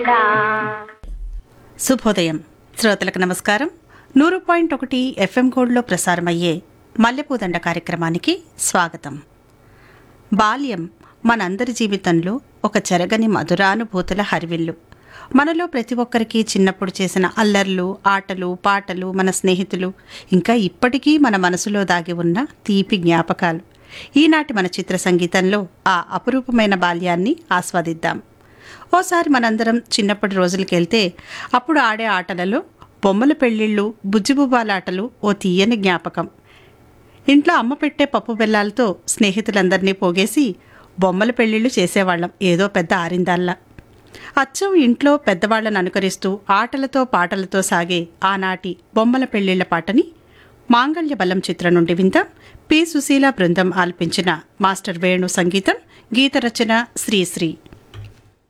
శుభోదయం శ్రోతలకు నమస్కారం నూరు పాయింట్ ఒకటి ఎఫ్ఎం కోడ్లో ప్రసారమయ్యే మల్లెపూదండ కార్యక్రమానికి స్వాగతం బాల్యం మనందరి జీవితంలో ఒక చెరగని మధురానుభూతుల హరివిల్లు మనలో ప్రతి ఒక్కరికి చిన్నప్పుడు చేసిన అల్లర్లు ఆటలు పాటలు మన స్నేహితులు ఇంకా ఇప్పటికీ మన మనసులో దాగి ఉన్న తీపి జ్ఞాపకాలు ఈనాటి మన చిత్ర సంగీతంలో ఆ అపురూపమైన బాల్యాన్ని ఆస్వాదిద్దాం ఓసారి మనందరం చిన్నప్పటి రోజులకి వెళ్తే అప్పుడు ఆడే ఆటలలో బొమ్మల పెళ్ళిళ్ళు బుజ్జిబుబాలాటలు ఓ తీయని జ్ఞాపకం ఇంట్లో అమ్మ పెట్టే పప్పు బెల్లాలతో స్నేహితులందరినీ పోగేసి బొమ్మల పెళ్ళిళ్ళు చేసేవాళ్ళం ఏదో పెద్ద ఆరిందాల్లా అచ్చం ఇంట్లో పెద్దవాళ్లను అనుకరిస్తూ ఆటలతో పాటలతో సాగే ఆనాటి బొమ్మల పెళ్ళిళ్ళ పాటని మాంగళ్య బలం చిత్రం నుండి విందాం పి సుశీల బృందం ఆలపించిన మాస్టర్ వేణు సంగీతం గీత రచన శ్రీశ్రీ